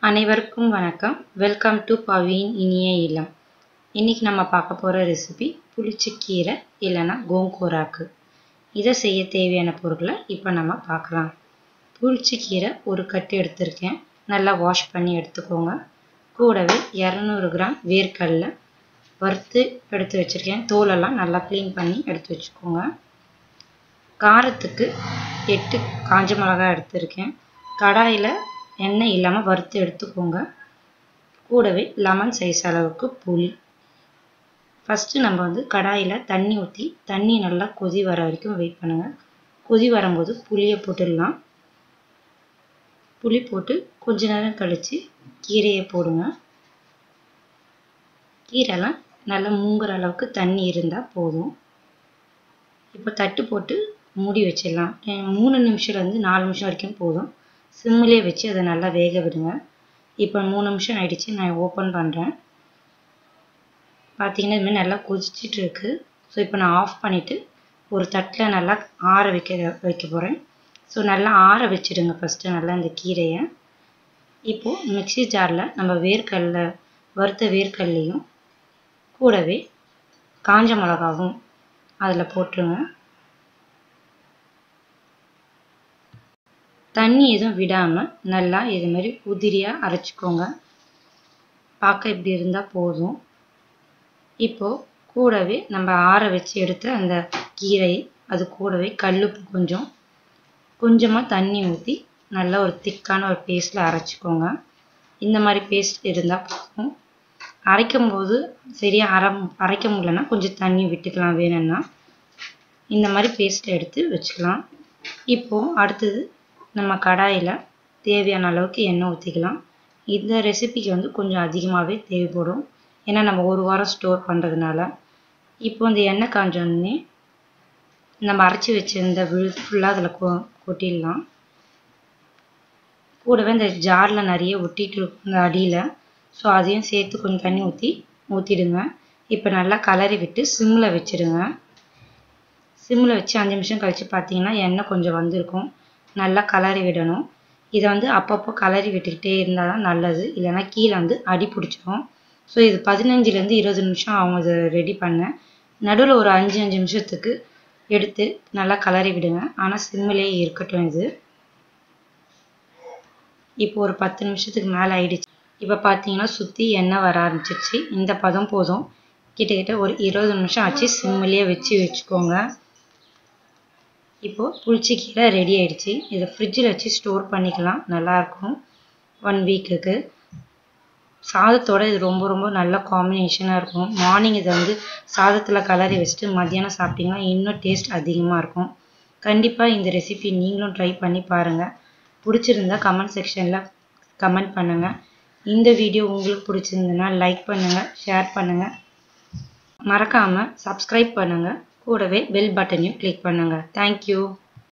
அனைவருக்கும் வணக்கம் welcome to பவியின் இனிய இல்லம் இன்னைக்கு நம்ம பார்க்க போகிற ரெசிபி புளிச்சக்கீரை இல்லைன்னா கோங்கூராக்கு இதை செய்ய தேவையான பொருட்களை இப்போ நம்ம பார்க்கலாம் புளிச்சக்கீரை ஒரு கட்டு எடுத்திருக்கேன் நல்லா வாஷ் பண்ணி எடுத்துக்கோங்க கூடவே இரநூறு கிராம் வேர்க்கடலை வறுத்து எடுத்து வச்சுருக்கேன் தோலெல்லாம் நல்லா க்ளீன் பண்ணி எடுத்து வச்சுக்கோங்க காரத்துக்கு எட்டு காஞ்ச மிளகாய் எடுத்திருக்கேன் கடாயில் எண்ணெய் இல்லாமல் வறுத்து எடுத்துக்கோங்க கூடவே லெமன் சைஸ் அளவுக்கு புளி ஃபஸ்ட்டு நம்ம வந்து கடாயில் தண்ணி ஊற்றி தண்ணி நல்லா கொதி வர வரைக்கும் வெயிட் பண்ணுங்கள் கொதி வரும்போது புளியை போட்டுடலாம் புளி போட்டு கொஞ்ச நேரம் கழித்து கீரையை போடுங்க கீரைலாம் நல்லா மூங்குற அளவுக்கு தண்ணி இருந்தால் போதும் இப்போ தட்டு போட்டு மூடி வச்சிடலாம் மூணு நிமிஷம்லேருந்து நாலு நிமிஷம் வரைக்கும் போதும் சிம்மிலே வச்சு அதை நல்லா வேக விடுங்க இப்போ மூணு நிமிஷம் ஆயிடுச்சு நான் ஓப்பன் பண்ணுறேன் பார்த்தீங்கன்னா இதுமாதிரி நல்லா கொதிச்சிட்டு இருக்கு ஸோ இப்போ நான் ஆஃப் பண்ணிவிட்டு ஒரு தட்டில் நல்லா ஆற வைக்க வைக்க போகிறேன் ஸோ நல்லா ஆற வச்சுடுங்க ஃபஸ்ட்டு நல்லா இந்த கீரையை இப்போது மிக்சி ஜாரில் நம்ம வேர்க்கடல வறுத்த வேர்க்கடலையும் கூடவே காஞ்ச மிளகாவும் அதில் போட்டுருங்க தண்ணி எதுவும் விடாமல் நல்லா இது மாதிரி உதிரியாக அரைச்சிக்கோங்க பார்க்க இப்படி இருந்தால் போதும் இப்போது கூடவே நம்ம ஆற வச்சு எடுத்த அந்த கீரை அது கூடவே கல்லுப்பு கொஞ்சம் கொஞ்சமாக தண்ணி ஊற்றி நல்லா ஒரு திக்கான ஒரு பேஸ்ட்டில் அரைச்சிக்கோங்க இந்த மாதிரி பேஸ்ட் இருந்தால் போதும் அரைக்கும் போது சரியாக அரை அரைக்க முடியலன்னா கொஞ்சம் தண்ணி விட்டுக்கலாம் வேணும்னா இந்த மாதிரி பேஸ்ட் எடுத்து வச்சுக்கலாம் இப்போது அடுத்தது நம்ம கடாயில் தேவையான அளவுக்கு எண்ணெய் ஊற்றிக்கலாம் இந்த ரெசிபிக்கு வந்து கொஞ்சம் அதிகமாகவே தேவைப்படும் ஏன்னா நம்ம ஒரு வாரம் ஸ்டோர் பண்ணுறதுனால இப்போ இந்த எண்ணெய் காஞ்சோடனே நம்ம அரைச்சி வச்சிருந்த விழு ஃபுல்லாக அதில் கொ கொட்டிடலாம் கூடவே இந்த ஜாரில் நிறைய ஒட்டிகிட்டு இருக்கும் இந்த அடியில் ஸோ அதையும் சேர்த்து கொஞ்சம் தண்ணி ஊற்றி ஊற்றிடுங்க இப்போ நல்லா கலரி விட்டு சிம்மில் வச்சுடுங்க சிம்மில் வச்சு அஞ்சு நிமிஷம் கழித்து பார்த்தீங்கன்னா எண்ணெய் கொஞ்சம் வந்திருக்கும் நல்லா கலரி விடணும் இதை வந்து அப்பப்போ கலரி விட்டுக்கிட்டே இருந்தால் தான் நல்லது இல்லைனா கீழே வந்து அடி பிடிச்சிரும் ஸோ இது பதினஞ்சுலேருந்து இருபது நிமிஷம் அவங்க இதை ரெடி பண்ண நடுவில் ஒரு அஞ்சு அஞ்சு நிமிஷத்துக்கு எடுத்து நல்லா கலரி விடுங்க ஆனால் சிம்மிலேயே இருக்கட்டும் இது இப்போ ஒரு பத்து நிமிஷத்துக்கு மேலே ஆயிடுச்சு இப்போ பார்த்தீங்கன்னா சுற்றி எண்ணெய் வர ஆரம்பிச்சிருச்சு இந்த பதம் போதும் கிட்டத்தட்ட ஒரு இருபது நிமிஷம் ஆச்சு சிம்மிலேயே வச்சு வச்சுக்கோங்க இப்போது புளிச்சக்கீரை ரெடி ஆயிடுச்சு இதை ஃப்ரிட்ஜில் வச்சு ஸ்டோர் பண்ணிக்கலாம் நல்லாயிருக்கும் ஒன் வீக்குக்கு சாதத்தோட இது ரொம்ப ரொம்ப நல்ல காம்பினேஷனாக இருக்கும் மார்னிங் இதை வந்து சாதத்தில் கலரி வச்சுட்டு மத்தியானம் சாப்பிட்டிங்கன்னா இன்னும் டேஸ்ட் அதிகமாக இருக்கும் கண்டிப்பாக இந்த ரெசிபி நீங்களும் ட்ரை பண்ணி பாருங்கள் பிடிச்சிருந்தா கமெண்ட் செக்ஷனில் கமெண்ட் பண்ணுங்கள் இந்த வீடியோ உங்களுக்கு பிடிச்சிருந்ததுன்னா லைக் பண்ணுங்கள் ஷேர் பண்ணுங்கள் மறக்காமல் சப்ஸ்கிரைப் பண்ணுங்கள் கூடவே பெல் பட்டனையும் கிளிக் பண்ணுங்கள் தேங்க்யூ